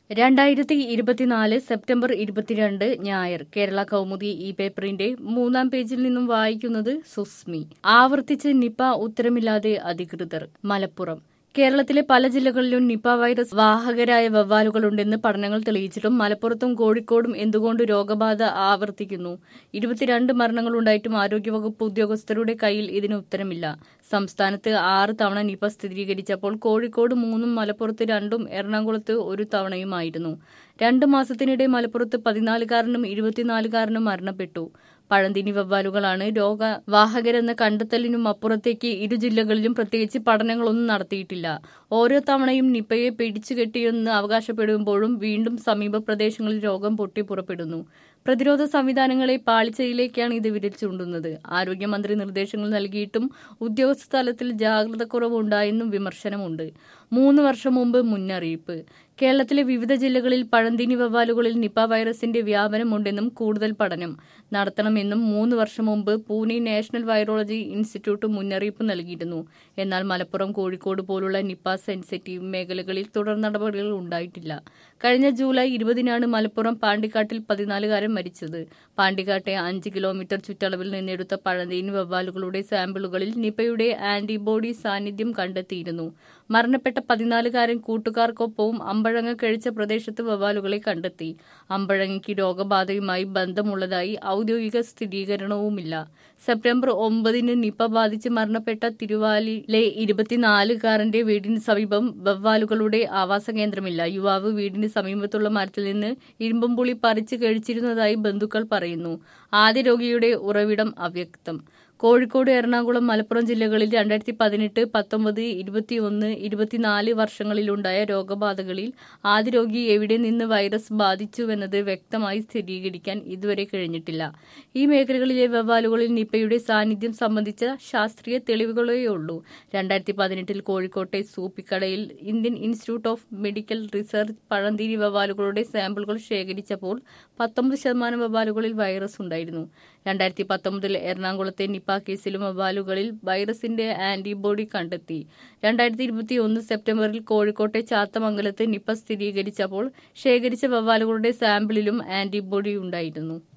രണ്ടായിരത്തി ഇരുപത്തിനാല് സെപ്റ്റംബർ ഇരുപത്തിരണ്ട് ഞായർ കേരള കൗമുദി ഈ പേപ്പറിന്റെ മൂന്നാം പേജിൽ നിന്നും വായിക്കുന്നത് സുസ്മി ആവർത്തിച്ച് നിപ ഉത്തരമില്ലാതെ അധികൃതർ മലപ്പുറം കേരളത്തിലെ പല ജില്ലകളിലും നിപ വൈറസ് വാഹകരായ വവ്വാലുകളുണ്ടെന്ന് പഠനങ്ങൾ തെളിയിച്ചിട്ടും മലപ്പുറത്തും കോഴിക്കോടും എന്തുകൊണ്ട് രോഗബാധ ആവർത്തിക്കുന്നു ഇരുപത്തിരണ്ട് മരണങ്ങളുണ്ടായിട്ടും ആരോഗ്യവകുപ്പ് ഉദ്യോഗസ്ഥരുടെ കയ്യിൽ ഇതിന് ഉത്തരമില്ല സംസ്ഥാനത്ത് ആറ് തവണ നിപ സ്ഥിരീകരിച്ചപ്പോൾ കോഴിക്കോട് മൂന്നും മലപ്പുറത്ത് രണ്ടും എറണാകുളത്ത് ഒരു തവണയുമായിരുന്നു രണ്ട് മാസത്തിനിടെ മലപ്പുറത്ത് പതിനാലുകാരനും ഇരുപത്തിനാലുകാരനും മരണപ്പെട്ടു പഴന്തിനി വവ്വാലുകളാണ് രോഗവാഹകരെന്ന കണ്ടെത്തലിനും അപ്പുറത്തേക്ക് ഇരു ജില്ലകളിലും പ്രത്യേകിച്ച് പഠനങ്ങളൊന്നും നടത്തിയിട്ടില്ല ഓരോ തവണയും നിപ്പയെ പിടിച്ചുകെട്ടിയെന്ന് അവകാശപ്പെടുമ്പോഴും വീണ്ടും സമീപ പ്രദേശങ്ങളിൽ രോഗം പൊട്ടിപ്പുറപ്പെടുന്നു പ്രതിരോധ സംവിധാനങ്ങളെ പാളിച്ചയിലേക്കാണ് ഇത് വിരൽ ചൂണ്ടുന്നത് ആരോഗ്യമന്ത്രി നിർദ്ദേശങ്ങൾ നൽകിയിട്ടും ഉദ്യോഗസ്ഥ തലത്തിൽ ജാഗ്രത കുറവുണ്ടായെന്നും വിമർശനമുണ്ട് മൂന്ന് വർഷം മുമ്പ് മുന്നറിയിപ്പ് കേരളത്തിലെ വിവിധ ജില്ലകളിൽ പഴന്തിനി വവ്വാലുകളിൽ നിപ വൈറസിന്റെ വ്യാപനമുണ്ടെന്നും കൂടുതൽ പഠനം നടത്തണമെന്നും മൂന്ന് വർഷം മുമ്പ് പൂനെ നാഷണൽ വൈറോളജി ഇൻസ്റ്റിറ്റ്യൂട്ട് മുന്നറിയിപ്പ് നൽകിയിരുന്നു എന്നാൽ മലപ്പുറം കോഴിക്കോട് പോലുള്ള നിപ സെൻസിറ്റീവ് മേഖലകളിൽ തുടർ നടപടികൾ ഉണ്ടായിട്ടില്ല കഴിഞ്ഞ ജൂലൈ ഇരുപതിനാണ് മലപ്പുറം പാണ്ടിക്കാട്ടിൽ പതിനാലുകാരൻ മരിച്ചത് പാണ്ടിക്കാട്ടെ അഞ്ച് കിലോമീറ്റർ ചുറ്റളവിൽ നിന്നെടുത്ത പഴന്തീനി വവ്വാലുകളുടെ സാമ്പിളുകളിൽ നിപയുടെ ആന്റിബോഡി സാന്നിധ്യം കണ്ടെത്തിയിരുന്നു മരണപ്പെട്ട പതിനാലുകാരൻ കൂട്ടുകാർക്കൊപ്പവും അമ്പഴങ്ങ കഴിച്ച പ്രദേശത്ത് വവ്വാലുകളെ കണ്ടെത്തി അമ്പഴങ്ങയ്ക്ക് രോഗബാധയുമായി ബന്ധമുള്ളതായി ഔദ്യോഗിക സ്ഥിരീകരണവുമില്ല സെപ്റ്റംബർ ഒമ്പതിന് നിപ ബാധിച്ച് മരണപ്പെട്ട തിരുവാലിലെ ഇരുപത്തിനാലുകാരന്റെ വീടിന് സമീപം വവ്വാലുകളുടെ ആവാസ കേന്ദ്രമില്ല യുവാവ് വീടിന് സമീപത്തുള്ള മരത്തിൽ നിന്ന് ഇരുമ്പുംപുളി പറിച്ചു കഴിച്ചിരുന്നതായി ബന്ധുക്കൾ പറയുന്നു ആദ്യ രോഗിയുടെ ഉറവിടം അവ്യക്തം കോഴിക്കോട് എറണാകുളം മലപ്പുറം ജില്ലകളിൽ രണ്ടായിരത്തി പതിനെട്ട് പത്തൊമ്പത് ഇരുപത്തിയൊന്ന് ഇരുപത്തിനാല് വർഷങ്ങളിലുണ്ടായ രോഗബാധകളിൽ ആദ്യ രോഗി എവിടെ നിന്ന് വൈറസ് ബാധിച്ചുവെന്നത് വ്യക്തമായി സ്ഥിരീകരിക്കാൻ ഇതുവരെ കഴിഞ്ഞിട്ടില്ല ഈ മേഖലകളിലെ വവ്വാലുകളിൽ നിപ്പയുടെ സാന്നിധ്യം സംബന്ധിച്ച ശാസ്ത്രീയ തെളിവുകളേയുള്ളൂ രണ്ടായിരത്തി പതിനെട്ടിൽ കോഴിക്കോട്ടെ സൂപ്പിക്കടയിൽ Indian institute of medical research പഴന്തീരി വവ്വാലുകളുടെ സാമ്പിളുകൾ ശേഖരിച്ചപ്പോൾ പത്തൊമ്പത് ശതമാനം വവ്വാലുകളിൽ വൈറസ് ഉണ്ടായിരുന്നു രണ്ടായിരത്തി പത്തൊമ്പതിൽ എറണാകുളത്തെ നിപ കേസിലും വവ്വാലുകളിൽ വൈറസിന്റെ ആന്റിബോഡി കണ്ടെത്തി രണ്ടായിരത്തി ഇരുപത്തി ഒന്ന് സെപ്റ്റംബറിൽ കോഴിക്കോട്ടെ ചാത്തമംഗലത്ത് നിപ സ്ഥിരീകരിച്ചപ്പോൾ ശേഖരിച്ച വവ്വാലുകളുടെ സാമ്പിളിലും ആന്റിബോഡി ഉണ്ടായിരുന്നു